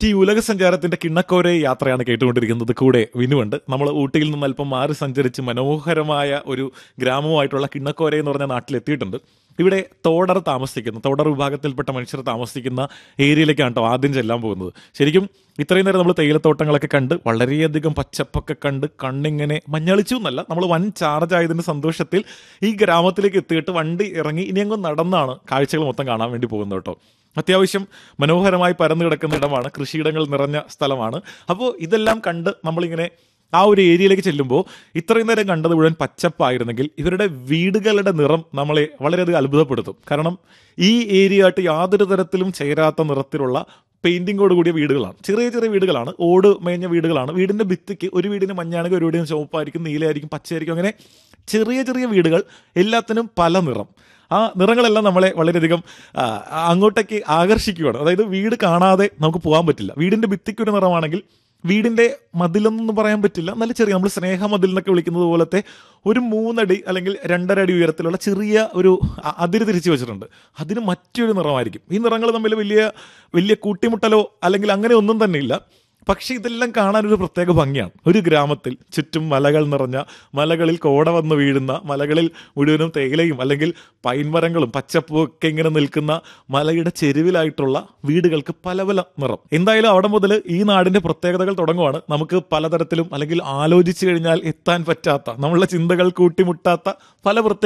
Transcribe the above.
T ഉലക സഞ്ചാരത്തിന്റെ കിണ്ണക്കോരെ യാത്രയാണ് കേട്ടുകൊണ്ടിരിക്കുന്നത് കൂടെ വിനുവുണ്ട് നമ്മൾ ഊട്ടിയിൽ നിന്ന് അല്പം മാറി സഞ്ചരിച്ച് മനോഹരമായ ഒരു ഗ്രാമമായിട്ടുള്ള കിണ്ണക്കോര എന്ന് പറഞ്ഞ നാട്ടിലെത്തിയിട്ടുണ്ട് ഇവിടെ തോടർ താമസിക്കുന്ന തോടർ വിഭാഗത്തിൽപ്പെട്ട മനുഷ്യർ താമസിക്കുന്ന ഏരിയയിലേക്കാണ് കേട്ടോ ആദ്യം ചെല്ലാൻ പോകുന്നത് ശരിക്കും ഇത്രയും നേരം നമ്മൾ തേയിലത്തോട്ടങ്ങളൊക്കെ കണ്ട് വളരെയധികം പച്ചപ്പൊക്കെ കണ്ട് കണ്ണിങ്ങനെ മഞ്ഞളിച്ചു എന്നല്ല നമ്മൾ വൻ ചാർജ് ആയതിന്റെ സന്തോഷത്തിൽ ഈ ഗ്രാമത്തിലേക്ക് എത്തിയിട്ട് വണ്ടി ഇറങ്ങി ഇനി അങ്ങ് നടന്നാണ് കാഴ്ചകൾ മൊത്തം കാണാൻ വേണ്ടി പോകുന്നത് കേട്ടോ അത്യാവശ്യം മനോഹരമായി പരന്നു കിടക്കുന്ന ഇടമാണ് കൃഷിയിടങ്ങൾ നിറഞ്ഞ സ്ഥലമാണ് അപ്പോൾ ഇതെല്ലാം കണ്ട് നമ്മളിങ്ങനെ ആ ഒരു ഏരിയയിലേക്ക് ചെല്ലുമ്പോൾ ഇത്രയും നേരം കണ്ടത് മുഴുവൻ പച്ചപ്പായിരുന്നെങ്കിൽ ഇവരുടെ വീടുകളുടെ നിറം നമ്മളെ വളരെയധികം അത്ഭുതപ്പെടുത്തും കാരണം ഈ ഏരിയ ആയിട്ട് യാതൊരു തരത്തിലും ചേരാത്ത നിറത്തിലുള്ള പെയിന്റിങ്ങോട് കൂടിയ വീടുകളാണ് ചെറിയ ചെറിയ വീടുകളാണ് ഓട് മേഞ്ഞ വീടുകളാണ് വീടിന്റെ ഭിത്തിക്ക് ഒരു വീടിന് മഞ്ഞാണെങ്കിൽ ഒരു വീടിന് ചുവപ്പായിരിക്കും നീലയായിരിക്കും പച്ചയായിരിക്കും അങ്ങനെ ചെറിയ ചെറിയ വീടുകൾ എല്ലാത്തിനും പല നിറം ആ നിറങ്ങളെല്ലാം നമ്മളെ വളരെയധികം ആ, അങ്ങോട്ടേക്ക് ആകർഷിക്കുകയാണ് അതായത് വീട് കാണാതെ നമുക്ക് പോകാൻ പറ്റില്ല വീടിന്റെ ഭിത്തിക്ക് ഒരു നിറമാണെങ്കിൽ വീടിന്റെ മതിലെന്നൊന്നും പറയാൻ പറ്റില്ല നല്ല ചെറിയ നമ്മൾ സ്നേഹമതിൽ എന്നൊക്കെ വിളിക്കുന്നത് പോലത്തെ ഒരു മൂന്നടി അല്ലെങ്കിൽ രണ്ടര അടി ഉയരത്തിലുള്ള ചെറിയ ഒരു അ- അതിര് തിരിച്ചു വെച്ചിട്ടുണ്ട് അതിന് മറ്റൊരു നിറമായിരിക്കും ഈ നിറങ്ങൾ തമ്മിൽ വലിയ വലിയ കൂട്ടിമുട്ടലോ അല്ലെങ്കിൽ അങ്ങനെ ഒന്നും തന്നെ ഇല്ല പക്ഷെ ഇതെല്ലാം കാണാൻ ഒരു പ്രത്യേക ഭംഗിയാണ് ഒരു ഗ്രാമത്തിൽ ചുറ്റും മലകൾ നിറഞ്ഞ മലകളിൽ കോട വന്ന് വീഴുന്ന മലകളിൽ മുഴുവനും തേയിലയും അല്ലെങ്കിൽ പൈൻമരങ്ങളും പച്ചപ്പും ഒക്കെ ഇങ്ങനെ നിൽക്കുന്ന മലയുടെ ചെരുവിലായിട്ടുള്ള വീടുകൾക്ക് പല പല നിറം എന്തായാലും അവിടെ മുതൽ ഈ നാടിന്റെ പ്രത്യേകതകൾ തുടങ്ങുവാണ് നമുക്ക് പലതരത്തിലും അല്ലെങ്കിൽ ആലോചിച്ചു കഴിഞ്ഞാൽ എത്താൻ പറ്റാത്ത നമ്മളുടെ ചിന്തകൾ കൂട്ടിമുട്ടാത്ത പല പ്രത്യേക